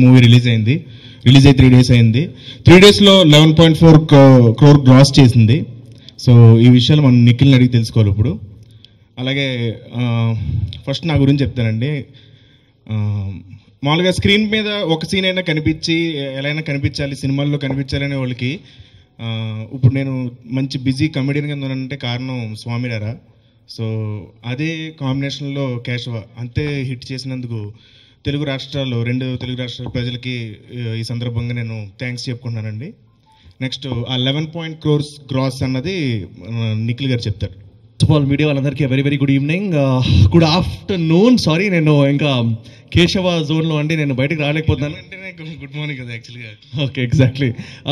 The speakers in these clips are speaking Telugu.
మూవీ రిలీజ్ అయింది రిలీజ్ అయ్యి త్రీ డేస్ అయింది త్రీ డేస్లో eleven point four crore gross చేసింది సో ఈ విషయాలు మనం నిఖిల్ని అడిగి తెలుసుకోవాలి ఇప్పుడు అలాగే ఫస్ట్ నా గురించి చెప్తానండి ఆ, మామూలుగా స్క్రీన్ మీద ఒక సీన్ అయినా కనిపించి ఎలా అయినా కనిపించాలి సినిమాల్లో కనిపించాలి అనే వాళ్ళకి ఆ, ఇప్పుడు నేను మంచి బిజీ కమెడియన్ కింద ఉన్నానంటే కారణం స్వామిరారా సో అదే కాంబినేషన్లో కేశవ అంతే హిట్ చేసినందుకు తెలుగు రాష్ట్రాల్లో రెండు తెలుగు రాష్ట్రాల ప్రజలకి ఆ, ఈ సందర్భంగా నేను థ్యాంక్స్ చెప్పుకుంటున్నానండి నెక్స్ట్ ఆ లెవెన్ పాయింట్ క్రోర్స్ గ్రాస్ అన్నది ఆ, నిఖిల్ గారు చెప్తారు ఫస్ట్ ఆఫ్ ఆల్ మీడియా వాళ్ళందరికీ very very good evening good afternoon sorry నేను ఇంకా కేశవ జోన్లో అండి నేను బయటకు రాలేకపోతున్నాను గుడ్ మార్నింగ్ కదా యాక్చువల్గా ఓకే ఎగ్జాక్ట్లీ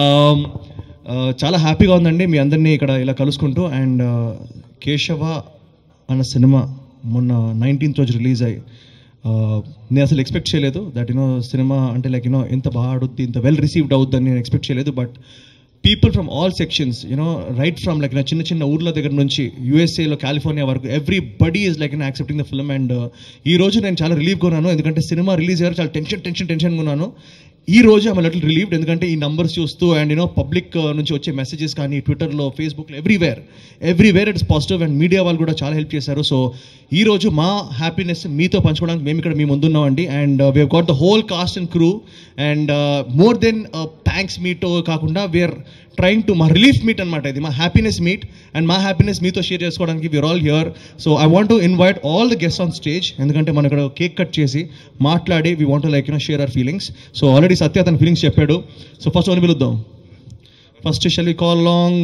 చాలా హ్యాపీగా ఉందండి మీ అందరినీ ఇక్కడ ఇలా కలుసుకుంటూ అండ్ కేశవ అన్న సినిమా మొన్న నైన్టీన్త్ రోజు రిలీజ్ అయ్యి uh, నేను అసలు ఎక్స్పెక్ట్ చేయలేదు దట్ యునో సినిమా అంటే లైక్ యూనో ఎంత బాగా ఆడుద్ది ఇంత వెల్ రిసీవ్డ్ అవుద్దని నేను ఎక్స్పెక్ట్ చేయలేదు but people from all sections you know right from like నా చిన్న చిన్న ఊర్ల దగ్గర నుంచి యూఎస్ఏలో కాలిఫోర్నియా వరకు everybody is like accepting the film and ఈ రోజు నేను చాలా రిలీవ్గా ఉన్నాను ఎందుకంటే సినిమా రిలీజ్ అయ్యారు చాలా టెన్షన్ టెన్షన్ టెన్షన్గా ఉన్నాను ఈ రోజు ఆమె లిటిల్ రిలీవ్డ్ ఎందుకంటే ఈ నంబర్స్ చూస్తూ అండ్ యూనో పబ్లిక్ నుంచి వచ్చే మెసేజెస్ కానీ ట్విట్టర్లో ఫేస్బుక్లో everywhere everywhere it's positive and media వాళ్ళు కూడా చాలా హెల్ప్ చేశారు సో ఈ రోజు మా హ్యాపీనెస్ మీతో పంచుకోవడానికి మేము ఇక్కడ మీ ముందున్నామండి and we got the whole cast and crew and more than thanks meet కాకుండా వీఆర్ ట్రైంగ్ టు మా రిలీఫ్ మీట్ అనమాట ఇది మా హ్యాపీనెస్ మీట్ అండ్ మా హ్యాపీనెస్ మీతో షేర్ చేసుకోవడానికి we're all here so I want to invite all the guest on stage ఎందుకంటే మనం ఇక్కడ కేక్ కట్ చేసి మాట్లాడి we want like you know share our feelings so already Satya తన ఫీలింగ్స్ చెప్పాడు సో ఫస్ట్ ఓని పిలుద్దాం first shall we call long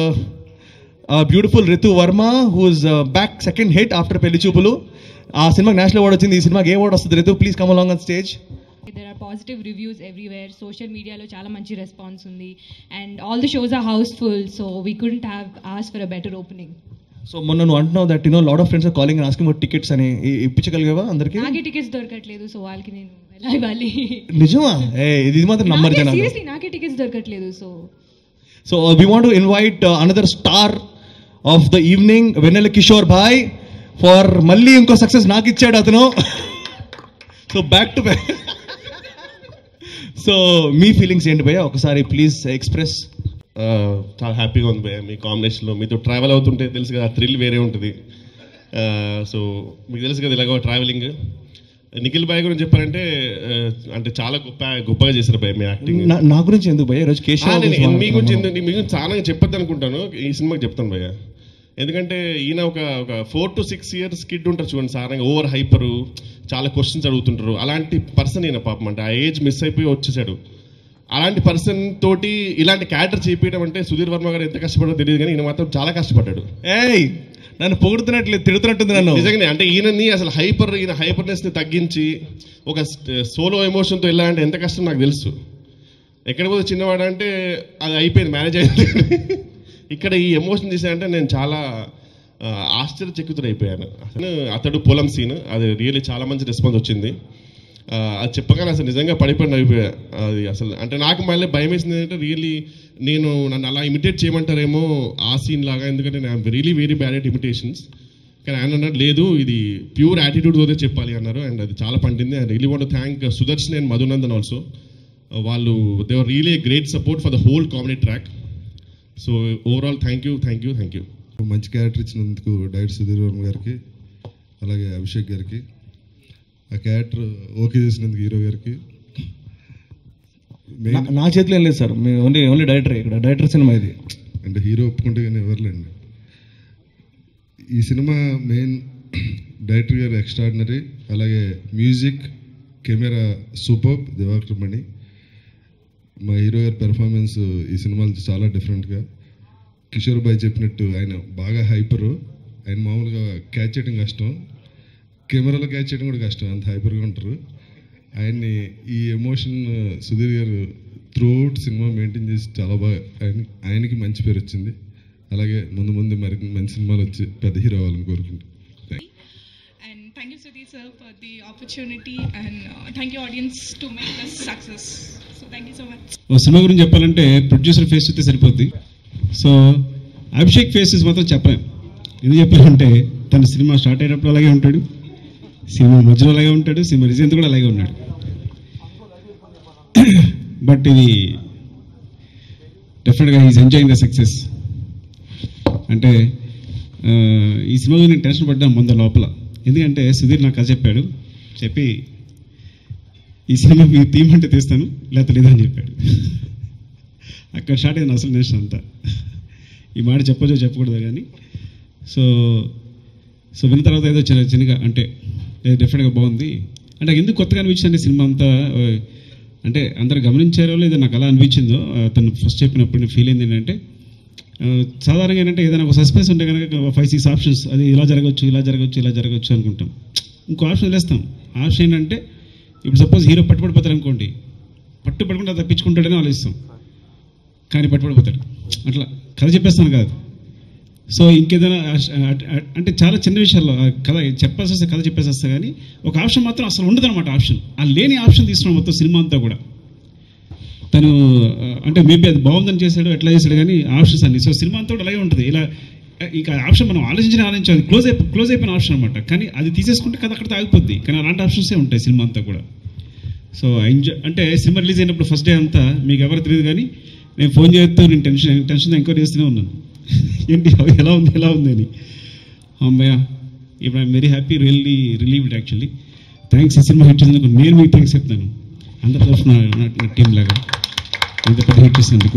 beautiful Ritu Varma whose back second hit after Pelli Choopulu ఆ సినిమాకి నేషనల్ అవార్డ్ వచ్చింది ఈ సినిమాకి ఏ అవార్డ్ వస్తుంది Ritu please come along on stage there are positive reviews everywhere social మీడియాలో చాలా మంచి రెస్పాన్స్ ఉంది and all the shows are housefull so we couldn't have ఆస్ for a better opening so మొన్న నువ్వు అంటున్నావు that you know lot of friends calling and asking for tickets అని ఇ- ఇప్పించగలిగావా అందరికి నాకే టికెట్స్ దొరకట్లేదు సో వాళ్ళకి నేను ఎలా ఇవ్వాలి నిజమా ఏ ఇది మాత్రం నమ్మరు జనాలు సీరియస్లీ నాకే టికెట్స్ దొరకట్లేదు so so we want to invite another star of the evening Vennela Kishore bhai for మళ్ళీ ఇంకో సక్సెస్ నాకు ఇచ్చాడు అతను so back to back so మీ ఫీలింగ్స్ ఏంటి భయ్య ఒకసారి ప్లీజ్ ఎక్స్ప్రెస్ ఆ, చాలా హ్యాపీగా ఉంది భయ్య మీ కాంబినేషన్లో మీతో ట్రావెల్ అవుతుంటే తెలుసు కదా థ్రిల్ వేరే ఉంటుంది ఆ, సో మీకు తెలుసు కదా ఇలాగో ట్రావెలింగ్ నిఖిల్ బాయ్ గురించి చెప్పారంటే ఆ, అంటే చాలా గొప్ప గొప్పగా చేశారు భయ్య మీ యాక్టింగ్ నా గురించి ఎందుకు భయ్య ఈరోజు ఆ, కేశవ్ నేను గురించి మీ గురించి మాట్లాడుతున్నాను. ఎందుకు- మీ గురించి చాలా చెప్పొద్దు అనుకుంటాను ఈ సినిమాకి చెప్తాను భయ్య ఎందుకంటే ఈయన ఒక ఒక four to six years kid ఉంటారు చూడండి సారంగా ఓవర్ హైపరు చాలా క్వశ్చన్స్ అడుగుతుంటారు అలాంటి పర్సన్ ఈయన పాపం అంటే ఆ ఏజ్ మిస్ అయిపోయి వచ్చేసాడు అలాంటి పర్సన్ తోటి ఇలాంటి క్యారెక్టర్ చేపించడం అంటే సుధీర్ వర్మ గారు ఎంత కష్టపడో తెలియదు కానీ ఈయన మాత్రం చాలా కష్టపడ్డాడు ఏయ్ నన్ను పొగుడుతున్నట్లేదు తిడుతున్నట్టుంది నన్ను నిజంగానే అంటే ఈయనని అసలు హైపర్ ఈయన హైపర్నెస్ ని తగ్గించి ఒక సోలో ఎమోషన్తో వెళ్ళాలంటే ఎంత కష్టం నాకు తెలుసు ఎక్కడ పోతే చిన్నవాడు అంటే అది అయిపోయింది మ్యారేజ్ అయింది ఇక్కడ ఈ ఎమోషన్ తీసానంటే నేను చాలా ఆ, ఆశ్చర్యచకితుడు అయిపోయాను అసలు అతడు పొలం సీన్ అది రియల్లీ చాలా మంచి రెస్పాన్స్ వచ్చింది ఆ, అది చెప్పగానే అసలు నిజంగా పడిపోయిన అయిపోయా అది అసలు అంటే నాకు మళ్ళీ భయం వేసింది ఏంటంటే రియల్లీ నేను నన్ను అలా ఇమిటేట్ చేయమంటారేమో ఆ సీన్ లాగా ఎందుకంటే నేను really very bad at imitations కానీ ఆయన అన్నారు లేదు ఇది ప్యూర్ యాటిట్యూడ్ తోనే చెప్పాలి అన్నారు అండ్ అది చాలా పండింది and really want thank Sudarshan and Madhunandan also వాళ్ళు they are really great support for the whole comedy track so overall thank you thank you thank you మంచి క్యారెక్టర్ ఇచ్చినందుకు డైరెక్టర్ సుధీర్ వర్మ గారికి అలాగే అభిషేక్ గారికి ఆ క్యారెక్టర్ ఓకే చేసినందుకు హీరో గారికి మెయిన్ నా- నా చేతిలో ఏం లేదు సార్ మీ ఓన్లీ ఓన్లీ డైరెక్టర్ ఇక్కడ డైరెక్టర్ సినిమా ఇది అంటే హీరో ఒప్పుకుంటే కానీ ఎవరులేండి ఈ cinema main director garu extraordinary అలాగే music camera super Divakar Mani మా హీరో గారి పెర్ఫార్మెన్స్ ఈ సినిమాలో చాలా డిఫరెంట్గా కిషోర్ బాయ్ చెప్పినట్టు ఆయన బాగా హైపరు ఆయన మామూలుగా క్యాచ్ చేయడం కష్టం కెమెరాలో క్యాచ్ చేయడం కూడా కష్టం అంత హైపర్గా ఉంటారు ఆయన్ని ఈ ఎమోషన్ సుధీర్ గారు త్రూ అవుట్ సినిమా మెయింటైన్ చేసి చాలా బాగా ఆయన ఆయనకి మంచి పేరు వచ్చింది అలాగే ముందు ముందు మరి మంచి సినిమాలు వచ్చి పెద్ద హీరో అవ్వాలని కోరుకుంటున్నాను Thank you. And thank you, Sudhi sir, for the opportunity, and uh, thank you, audience, to make this success. So thank you so much. ఓ సినిమా గురించి చెప్పాలంటే ప్రొడ్యూసర్ ఫేస్ చూస్తే సరిపోద్ది సో అభిషేక్ ఫేసెస్ మాత్రం చెప్పలేం ఎందుకు చెప్పాలంటే తన సినిమా స్టార్ట్ అయ్యేటప్పుడు అలాగే ఉంటాడు సినిమా మధ్యలో అలాగే ఉంటాడు సినిమా రిజెంట్ కూడా అలాగే ఉన్నాడు బట్ ఇది డెఫినెట్గా ఈజ్ ఎంజాయింగ్ ద సక్సెస్ అంటే ఆ, ఈ సినిమాలో నేను టెన్షన్ పడ్డాను ముందు లోపల ఎందుకంటే సుధీర్ నాకు కథ చెప్పాడు చెప్పి ఈ సినిమా మీ థీమ్ అంటే తీస్తాను లేకపోతే లేదని చెప్పాడు అక్కడ స్టార్ట్ అయింది అసలు టెన్షన్ అంతా ఈ మాట చెప్పొచ్చో చెప్పకూడదు కానీ సో సో విన్న తర్వాత ఏదో చిన్న చిన్నగా అంటే లేదు డెఫినెట్గా బాగుంది అంటే ఎందుకు కొత్తగా అనిపించింది సినిమా అంతా ఆ, అంటే అందరు గమనించారో లేదా నాకు అలా అనిపించిందో ఆ, తను ఫస్ట్ చెప్పినప్పుడు నేను ఫీల్ అయింది ఏంటంటే ఆ, సాధారణంగా ఏంటంటే ఏదైనా ఒక సస్పెన్స్ ఉంటే కనుక ఫైవ్ సిక్స్ ఆప్షన్స్ అది ఇలా జరగచ్చు ఇలా జరగచ్చు ఇలా జరగచ్చు అనుకుంటాం ఇంకో ఆప్షన్ వదిలేస్తాం ఆప్షన్ ఏంటంటే ఇప్పుడు సపోజ్ హీరో పట్టుబడిపోతారు అనుకోండి పట్టు పడకుండా తప్పించుకుంటాడని ఆలోచిస్తాం కానీ పట్టుబడిపోతాడు అట్లా కథ చెప్పేస్తాను కాదు సో ఇంకేదైనా అ- అ- అ- అంటే చాలా చిన్న విషయాల్లో ఆ కథ చెప్పాల్సి వస్తే కథ చెప్పేసి వస్తే కానీ ఒక ఆప్షన్ మాత్రం అసలు ఉండదు అనమాట ఆప్షన్ ఆ లేని ఆప్షన్ తీసుకున్నాం మొత్తం సినిమా అంతా కూడా తను ఆ, అంటే మేబీ అది బాగుందని చేశాడు ఎట్లా చేశాడు కానీ ఆప్షన్స్ అన్ని సో సినిమా అంతా కూడా అలాగే ఉంటుంది ఇలా ఇంకా ఆప్షన్ మనం ఆలోచించిన ఆలోచించాలి క్లోజ్ అయిపో క్లోజ్ అయిపోయిన ఆప్షన్ అనమాట కానీ అది తీసేసుకుంటే కథ అక్కడ ఆగిపోద్ది కానీ అలాంటి ఆప్షన్సే ఉంటాయి సినిమా అంతా కూడా సో ఎంజాయ్ అంటే సినిమా రిలీజ్ అయినప్పుడు ఫస్ట్ డే అంతా మీకు ఎవరు తెలియదు కానీ నేను ఫోన్ చేస్తూ నేను టెన్షన్ టెన్షన్ ఎంక్వైరీ చేస్తూనే ఉన్నాను ఏంటి ఎలా ఉంది ఎలా ఉంది అని అమ్మయ్య ఇప్పుడు I'm very happy really relieved actually thanks ఈ సినిమా హిట్ చేసినందుకు నేను మీకు థ్యాంక్స్ చెప్తాను అందరి తరఫున నా టీం లాగా ఇంత పెద్ద హిట్ చేసినందుకు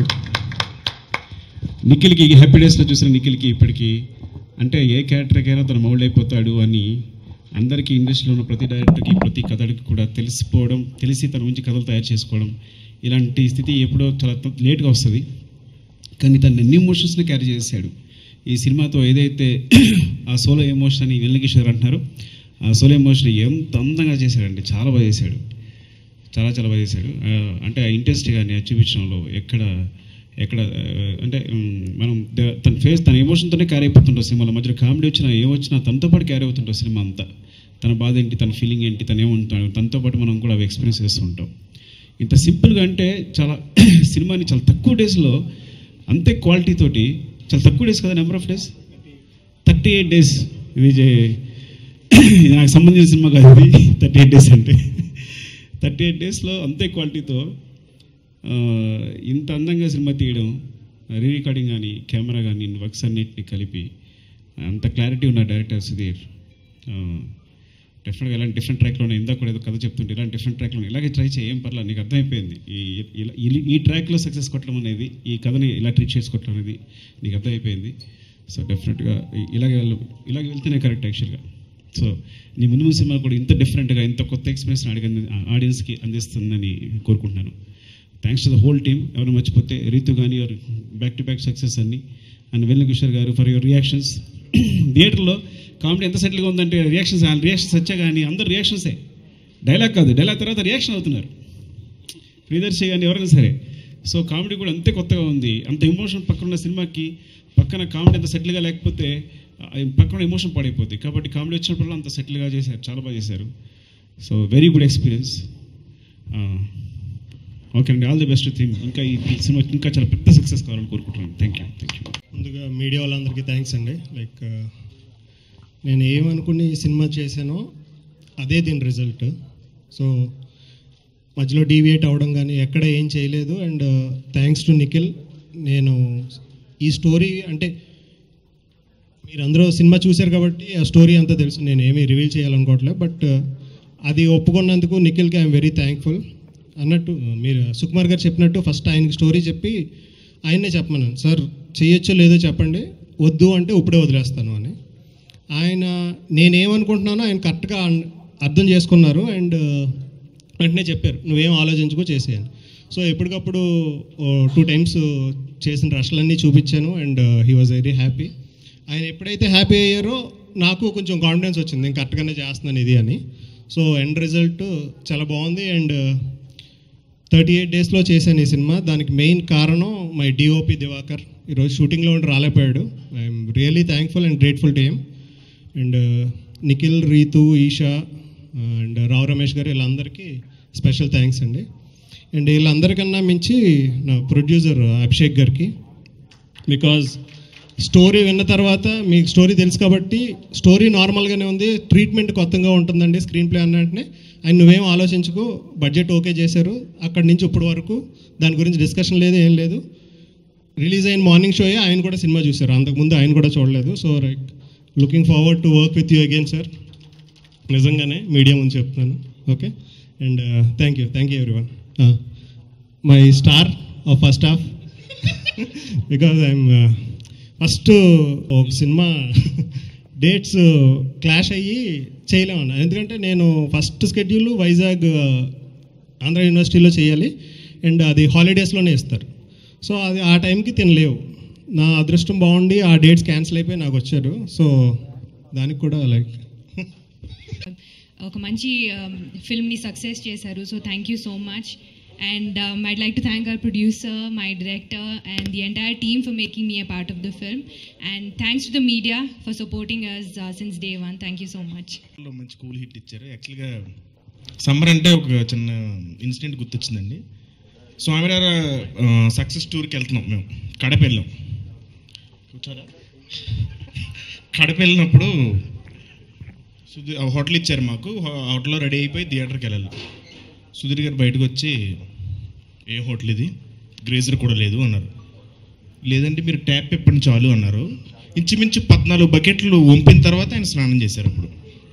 నిఖిల్కి హ్యాపీ డేస్లో చూసిన నిఖిల్కి ఇప్పటికీ అంటే ఏ క్యారెక్టర్కైనా తను మౌల్డ్ అయిపోతాడు అని అందరికీ ఇండస్ట్రీలో ఉన్న ప్రతి డైరెక్టర్కి ప్రతి కథడికి కూడా తెలిసిపోవడం తెలిసి తన నుంచి కథలు తయారు చేసుకోవడం ఇలాంటి స్థితి ఎప్పుడో చాలా లేట్గా వస్తుంది కానీ తను ఎన్ని ఎమోషన్స్ని క్యారీ చేశాడు ఈ సినిమాతో ఏదైతే ఆ సోలో ఎమోషన్ అని వెల్లకిషోర్ అంటున్నారు ఆ సోలో ఎమోషన్ ఎంత అందంగా చేశాడండి చాలా బాగా చేశాడు చాలా చాలా బాగా చేశాడు ఆ, అంటే ఆ ఇంట్రెస్ట్ కానీ ఆ చూపించడంలో ఎక్కడ ఎక్కడ ఆ, అంటే ఉమ్, మనం ద- తన ఫేస్ తన ఎమోషన్తోనే క్యారీ అయిపోతుంటాం సినిమాలో మధ్యలో కామెడీ వచ్చినా ఏమొచ్చినా తనతో పాటు క్యారీ అవుతుంటాం సినిమా అంతా తన బాధ ఏంటి తన ఫీలింగ్ ఏంటి తను ఏముంటాడు తనతో పాటు మనం కూడా అవి ఎక్స్పీరియన్స్ చేస్తూ ఉంటాం ఇంత సింపుల్గా అంటే చాలా సినిమాని చాలా తక్కువ డేస్లో అంతే క్వాలిటీ తోటి చాలా తక్కువ డేస్ కదా number of days thirty eight days Vijay ఇది నాకు సంబంధించిన సినిమా కాదు ఇది థర్టీ ఎయిట్ డేస్ అంటే థర్టీ ఎయిట్ డేస్లో అంతే క్వాలిటీతో ఆ, ఇంత అందంగా సినిమా తీయడం రీ రికార్డింగ్ కానీ కెమెరా కానీ వర్క్స్ అన్నిటిని కలిపి అంత క్లారిటీ ఉన్న డైరెక్టర్ సుధీర్ డెఫినెట్గా ఇలాంటి డిఫరెంట్ ట్రాక్లో ఇందాక కూడా ఏదో కథ చెప్తుంటే ఇలాంటి డిఫరెంట్ ట్రాక్లో ఇలాగే ట్రై చేయి ఏం పర్లేదు నీకు అర్థమైపోయింది ఈ ఇలా- ఈ- ఈ ట్రాక్లో సక్సెస్ కొట్టడం అనేది ఈ కథని ఇలా ట్రీట్ చేసుకోవటం అనేది నీకు అర్థమైపోయింది సో డెఫినెట్గా ఇ- ఇలాగే వెళ్ళు ఇలాగే వెళ్తేనే కరెక్ట్ యాక్చువల్గా సో నీ ముందు ముందు సినిమా కూడా ఇంత డిఫరెంట్గా ఇంత కొత్త ఎక్స్పీరియన్స్ అడిగి ఆడియన్స్కి అందిస్తుందని కోరుకుంటున్నాను thanks to the whole team ఎవరు మర్చిపోతే రీతు కానీ your back to back success అన్ని అండ్ వెల్లి Kishore garu for your reactions థియేటర్లో కామెడీ ఎంత సెటిల్గా ఉందంటే రియాక్షన్స్ రియాక్షన్స్ వచ్చా కానీ అందరు రియాక్షన్సే డైలాగ్ కాదు డైలాగ్ తర్వాత రియాక్షన్ అవుతున్నారు ప్రియదర్శి కానీ ఎవరైనా సరే సో కామెడీ కూడా అంతే కొత్తగా ఉంది అంత ఎమోషన్ పక్కన ఉన్న సినిమాకి పక్కన కామెడీ అంత సెటిల్గా లేకపోతే ఆ, పక్కన ఎమోషన్ పాడైపోతుంది కాబట్టి కామెడీ వచ్చినప్పుడు అంత సెటిల్గా చేశారు చాలా బాగా చేశారు so very good experience okay అండి ఆల్ ది బెస్ట్ థింగ్ ఇంకా ఈ సినిమా ఇంకా చాలా పెద్ద సక్సెస్ కావాలని కోరుకుంటున్నాను థ్యాంక్ యూ థ్యాంక్ యూ ముందుగా మీడియా వాళ్ళందరికీ థ్యాంక్స్ అండి లైక్ నేను ఏమనుకుని ఈ సినిమా చేశానో అదే దీని రిజల్ట్ సో మధ్యలో డీవియేట్ అవ్వడం కానీ ఎక్కడ ఏం చేయలేదు అండ్ థ్యాంక్స్ టు నిఖిల్ నేను ఈ స్టోరీ అంటే మీరందరూ సినిమా చూశారు కాబట్టి ఆ స్టోరీ అంతా తెలుసు నేను ఏమీ రివీల్ చేయాలనుకోవట్లేదు బట్ అది ఒప్పుకున్నందుకు నిఖిల్కి ఐఎమ్ వెరీ థ్యాంక్ఫుల్ అన్నట్టు మీరు సుకుమార్ గారు చెప్పినట్టు ఫస్ట్ ఆయనకి స్టోరీ చెప్పి ఆయన్నే చెప్పమన్నాను సార్ చేయొచ్చో లేదో చెప్పండి వద్దు అంటే ఇప్పుడే వదిలేస్తాను అని ఆయన నేనేమనుకుంటున్నానో ఆయన కరెక్ట్గా అన్- అర్థం చేసుకున్నారు అండ్ వెంటనే చెప్పారు నువ్వేం ఆలోచించుకో చేసేయని సో ఎప్పటికప్పుడు టూ టైమ్స్ చేసిన రష్లన్నీ చూపించాను and he was very happy ఆయన ఎప్పుడైతే హ్యాపీ అయ్యారో నాకు కొంచెం కాన్ఫిడెన్స్ వచ్చింది నేను కరెక్ట్గానే చేస్తున్నాను ఇది అని సో ఎండ్ రిజల్ట్ చాలా బాగుంది అండ్ థర్టీ ఎయిట్ డేస్లో చేశాను ఈ సినిమా దానికి మెయిన్ కారణం మై డిఓపి దివాకర్ ఈరోజు షూటింగ్లో ఉండి రాలేకపోయాడు I'm really thankful and grateful to him and Nikhil Ritu Esha and Rao Ramesh garu వీళ్ళందరికీ స్పెషల్ థ్యాంక్స్ అండి అండ్ వీళ్ళందరికన్నా మించి నా ప్రొడ్యూసర్ అభిషేక్ గారికి బికాజ్ స్టోరీ విన్న తర్వాత మీకు స్టోరీ తెలుసు కాబట్టి స్టోరీ నార్మల్గానే ఉంది ట్రీట్మెంట్ కొత్తగా ఉంటుందండి స్క్రీన్ ప్లే అన్నట్టునే ఆయన నువ్వేం ఆలోచించుకో బడ్జెట్ ఓకే చేశారు అక్కడి నుంచి ఇప్పటి వరకు దాని గురించి డిస్కషన్ లేదు ఏం లేదు రిలీజ్ అయిన మార్నింగ్ షోయే ఆయన కూడా సినిమా చూశారు అంతకుముందు ఆయన కూడా చూడలేదు so like looking forward to work with you again sir నిజంగానే మీడియా ముందు చెప్తున్నాను okay and thank you thank you everyone my star of first half because I'm first ఒక సినిమా డేట్స్ క్లాష్ అయ్యి చేయలేమన్నా ఎందుకంటే నేను ఫస్ట్ స్కెడ్యూల్ వైజాగ్ ఆంధ్ర యూనివర్సిటీలో చేయాలి అండ్ అది హాలిడేస్లోనే ఇస్తారు సో అది ఆ టైంకి తినలేవు నా అదృష్టం బాగుండి ఆ డేట్స్ క్యాన్సిల్ అయిపోయి నాకు వచ్చారు సో దానికి కూడా లైక్ ఒక మంచి ఫిల్మ్ని సక్సెస్ చేశారు so thank you so much and I'd like to thank our producer my director and the entire team for making me a part of the film and thanks to the media for supporting us since day one thank you so much లో మంచి కూల్ హిట్ ఇచ్చారు యాక్చువల్గా సమ్మర్ అంటే ఒక చిన్న ఇన్సిడెంట్ గుర్తొచ్చిందండి స్వామివార సక్సెస్ టూర్కి వెళ్తున్నాం మేము కడప వెళ్ళాం కూర్చోరా కడప వెళ్ళినప్పుడు సుధీర్ హోటల్ ఇచ్చారు మాకు హో- హోటల్లో రెడీ అయిపోయి థియేటర్కి వెళ్ళాలి సుధీర్ గారు బయటకు వచ్చి ఏ హోటల్ ఇది గ్రేజర్ కూడా లేదు అన్నారు లేదంటే మీరు ట్యాప్ ఎప్పటి చాలు అన్నారు ఇంచుమించు పద్నాలుగు బకెట్లు వంపిన తర్వాత ఆయన స్నానం చేశారు అప్పుడు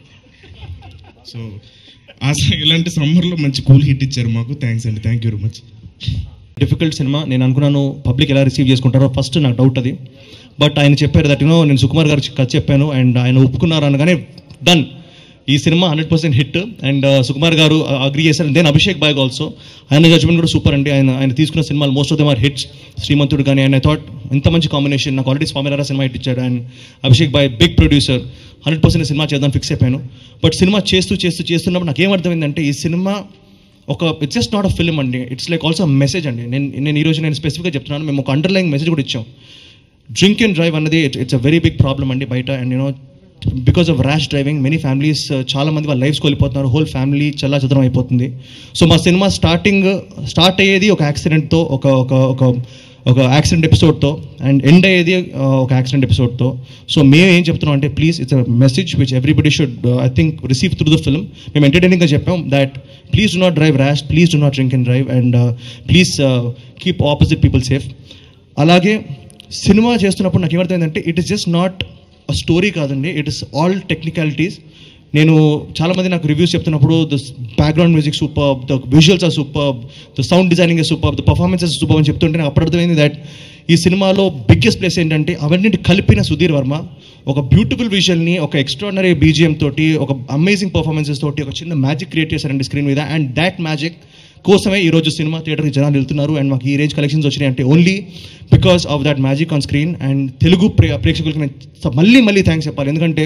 సో ఆ స- ఇలాంటి సమ్మర్లో మంచి కూల్ హిట్ ఇచ్చారు మాకు థ్యాంక్స్ అండి thank you very much difficult cinema నేను అనుకున్నాను పబ్లిక్ ఎలా రిసీవ్ చేసుకుంటారో ఫస్ట్ నాకు డౌట్ అది బట్ ఆయన చెప్పారు దట్ యూనో నేను సుకుమార్ గారు కథ చెప్పాను అండ్ ఆయన ఒప్పుకున్నారు అనగానే డన్ ఈ cinema hundred percent hit and Sukumar garu agree చేశారు దెన్ అభిషేక్ బాయ్ ఆల్సో ఆయన జడ్జ్మెంట్ కూడా సూపర్ అండి ఆయన ఆయన తీసుకున్న సినిమాలు most of them are hits Srimanthudu కానీ అండ్ ఐ థాట్ ఇంత మంచి కాంబినేషన్ నాకు ఆల్రెడీ స్వామినారా సినిమా హిట్ ఇచ్చాడు and Abhishek bhai big producer hundred percent cinema చేద్దాం ఫిక్స్ అయిపోయాను బట్ సినిమా చేస్తూ చేస్తూ చేస్తున్నప్పుడు నాకు ఏమర్థమైందంటే ఈ సినిమా ఒక it's just not a film అండి ఇట్స్ లైక్ ఆల్సో మెసేజ్ అండి నేను నేను ఈరోజు నేను స్పెసిఫిక్గా చెప్తున్నాను మేము ఒక అండర్లైన్ మెసేజ్ కూడా ఇచ్చాం డ్రింక్ అండ్ డ్రైవ్ అన్నది it's a very big problem అండి బయట and you know because of rash driving many families చాలా మంది వాళ్ళ లైఫ్స్ కోల్పోతున్నారు హోల్ ఫ్యామిలీ చల్లా చదరం అయిపోతుంది సో మా సినిమా స్టార్టింగ్ స్టార్ట్ అయ్యేది ఒక యాక్సిడెంట్తో ఒక ఒక ఒక ఒక యాక్సిడెంట్ ఎపిసోడ్తో అండ్ ఎండ్ అయ్యేది ఆ, ఒక యాక్సిడెంట్ ఎపిసోడ్తో సో మేము ఏం చెప్తున్నాం అంటే please it's a message which everybody should I think receive through the film మేము ఎంటర్టైనింగ్గా చెప్పాం that please do not drive rash please do not drink and drive and please keep opposite people safe అలాగే సినిమా చేస్తున్నప్పుడు నాకు ఏమర్థమైందంటే it is just not a story కాదండి ఇట్ ఇస్ ఆల్ టెక్నికాలిటీస్ నేను చాలామంది నాకు రివ్యూస్ చెప్తున్నప్పుడు the background music super the visuals are super the sound designing super the performances super అని చెప్తుంటే నాకు అప్పుడు అర్థమైంది దట్ ఈ సినిమాలో బిగ్గెస్ట్ ప్లేస్ ఏంటంటే అవన్నీ కలిపిన సుధీర్ వర్మ ఒక బ్యూటిఫుల్ విజువల్ని ఒక ఎక్స్ట్రాడనరీ బీజిఎం తోటి ఒక అమేజింగ్ పర్ఫార్మెన్సెస్ తోటి ఒక చిన్న మ్యాజిక్ క్రియేట్ చేశారండి స్క్రీన్ మీద అండ్ దాట్ మ్యాజిక్ కోసమే ఈరోజు సినిమా థియేటర్కి జనాలు వెళ్తున్నారు అండ్ మాకు ఈ రేంజ్ కలెక్షన్స్ వచ్చినాయి అంటే only because of that magic on screen and Telugu ప్రే ప్రేక్షకులకి నేను స- మళ్ళీ మళ్ళీ థ్యాంక్స్ చెప్పాలి ఎందుకంటే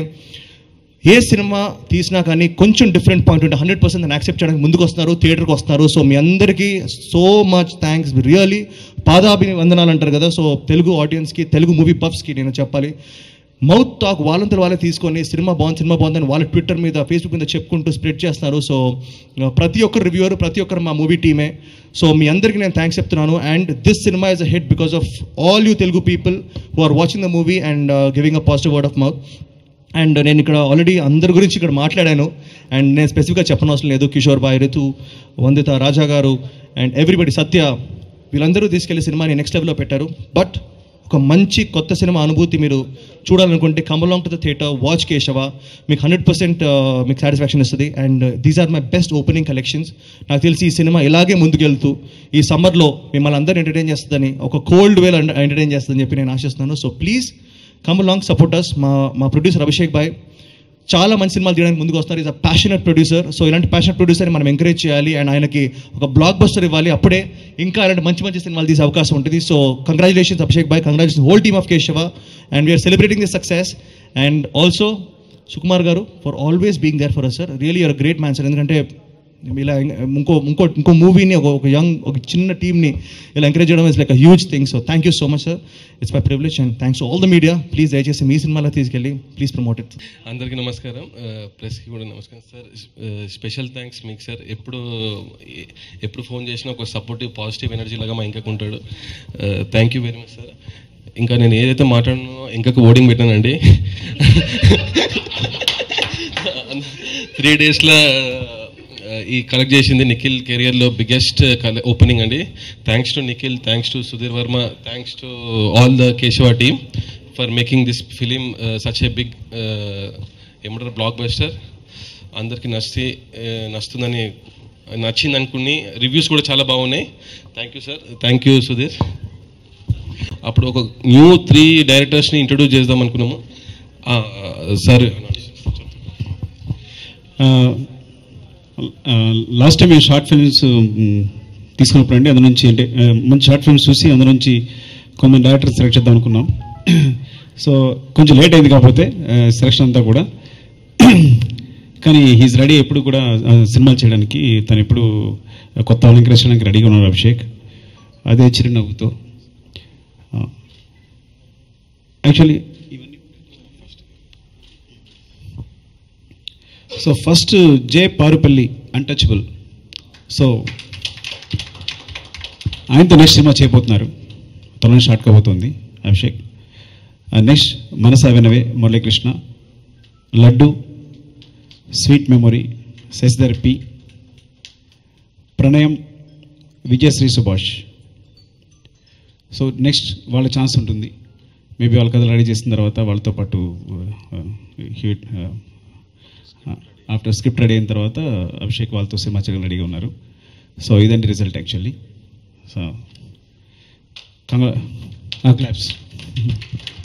ఏ సినిమా తీసినా కానీ కొంచెం డిఫరెంట్ పాయింట్ ఉంటే హండ్రెడ్ పర్సెంట్ దాన్ని యాక్సెప్ట్ చేయడానికి ముందుకు వస్తున్నారు థియేటర్కి వస్తున్నారు సో మీ అందరికీ సో మచ్ థ్యాంక్స్ రియలీ పాదాభివందనాలు అంటారు కదా సో తెలుగు ఆడియన్స్కి తెలుగు మూవీ పఫ్స్కి నేను చెప్పాలి మౌత్ టాక్ వాళ్ళంతా వాళ్ళే తీసుకొని సినిమా బాగుంది సినిమా బాగుందని వాళ్ళ ట్విట్టర్ మీద ఫేస్బుక్ మీద చెప్పుకుంటూ స్ప్రెడ్ చేస్తున్నారు సో ఆ, ప్రతి ఒక్కరు రివ్యూవర్ ప్రతి ఒక్కరు మా మూవీ టీమే సో మీ అందరికీ నేను థ్యాంక్స్ చెప్తున్నాను and this cinema is a hit because of all you Telugu people who are watching the movie and giving a positive word of mouth and నేను ఇక్కడ ఆల్రెడీ అందరి గురించి ఇక్కడ మాట్లాడాను అండ్ నేను స్పెసిఫిక్గా చెప్పనవసరం లేదు కిషోర్ బాయ్ రితు వందిత రాజా గారు అండ్ ఎవ్రీబడి సత్య వీళ్ళందరూ తీసుకెళ్లి సినిమాని నెక్స్ట్ లెవెల్లో పెట్టారు బట్ ఒక మంచి కొత్త సినిమా అనుభూతి మీరు చూడాలనుకుంటే come along to the theatre watch Keshava మీకు హండ్రెడ్ పర్సెంట్ మీకు సాటిస్ఫాక్షన్ ఇస్తుంది and these are my best opening collections నాకు తెలిసి ఈ సినిమా ఇలాగే ముందుకెళ్తూ ఈ సమ్మర్లో మిమ్మల్ని అందరూ ఎంటర్టైన్ చేస్తుందని ఒక కోల్డ్ వేలో ఎంటర్టైన్ చేస్తుందని చెప్పి నేను ఆశిస్తున్నాను so please come long supporters మా మా ప్రొడ్యూసర్ అభిషేక్ భాయ్ చాలా మంచి సినిమాలు తీయడానికి ముందుకు వస్తున్నారు is a passionate producer so ఇలాంటి ప్యాషనెట్ ప్రొడ్యూసర్ని మనం ఎంకరేజ్ చేయాలి అండ్ ఆయనకి ఒక బ్లాక్ బస్టర్ ఇవ్వాలి అప్పుడే ఇంకా ఇలాంటి మంచి మంచి సినిమాలు తీసే అవకాశం ఉంటుంది so congratulations Abhishek bhai congratulation whole team of Keshava and we are celebrating this success and also Sukumar garu for always being there for us sir really your great man sir ఎందుకంటే ఇలా ఇంకో ఇంకో ఇంకో మూవీని ఒక ఒక యంగ్ ఒక చిన్న టీమ్ని ఇలా ఎంకరేజ్ చేయడం is like a huge thing so thank you so much sir it's my privilege and thanks all the media please దయచేసి మీ సినిమాలో తీసుకెళ్ళి ప్లీజ్ ప్రమోట్ ఇట్ అందరికీ నమస్కారం ఆ, ప్రెస్కి కూడా నమస్కారం సార్ ఆ, స్పెషల్ థ్యాంక్స్ మీకు సార్ ఎప్పుడు ఎ- ఎప్పుడు ఫోన్ చేసినా ఒక సపోర్టివ్ పాజిటివ్ ఎనర్జీ లాగా మా ఇంకా ఉంటాడు thank you very much sir ఇంకా నేను ఏదైతే మాట్లాడినో ఇంకొక ఓడింగ్ పెట్టానండి త్రీ డేస్లో ఈ కలెక్ట్ చేసింది నిఖిల్ కెరియర్లో బిగ్గెస్ట్ ఓపెనింగ్ అండి thanks to Nikhil thanks to Sudheer Varma thanks to all the Keshava team for making this film such a big ఏమంటారు బ్లాక్ బస్టర్ అందరికీ నచ్చి నచ్చుతుందని నచ్చింది అనుకుని రివ్యూస్ కూడా చాలా బాగున్నాయి thank you sir thank you Sudheer అప్పుడు ఒక న్యూ త్రీ డైరెక్టర్స్ని ఇంట్రొడ్యూస్ చేద్దాం అనుకున్నాము సార్ లాస్ట్ టైం మేము షార్ట్ ఫిల్మ్స్ తీసుకున్నప్పుడు అండి అందులో నుంచి అంటే ఆ, మంచి షార్ట్ ఫిల్మ్స్ చూసి అందులో నుంచి కొంతమంది డైరెక్టర్స్ సెలెక్ట్ చేద్దాం అనుకున్నాం సో కొంచెం లేట్ అయింది కాకపోతే సెలక్షన్ అంతా కూడా కానీ హీస్ రెడీ ఎప్పుడు కూడా ఆ, సినిమాలు చేయడానికి తను ఎప్పుడు కొత్త వాళ్ళని ఎంకరేజ్ చేయడానికి రెడీగా ఉన్నారు అభిషేక్ అదే చిరునవ్వుతో actually so first J Parupalli untouchable so ఆయనతో నెక్స్ట్ సినిమా చేయబోతున్నారు త్వరలో స్టార్ట్ కాబోతోంది Abhishek next Manasa Vinave Muralikrishna Laddu sweet memory Shashidhar P Pranayam Vijayashri Subhash so next వాళ్ళ ఛాన్స్ ఉంటుంది మేబీ వాళ్ళ కథలు రెడీ చేసిన తర్వాత వాళ్ళతో పాటు హిట్ ఆఫ్టర్ స్క్రిప్ట్ రెడీ అయిన తర్వాత అభిషేక్ వాళ్ళతో సినిమా చేయడం రెడీగా ఉన్నారు సో ఇదండి రిజల్ట్ యాక్చువల్లీ సో కంగ్రా క్లాప్స్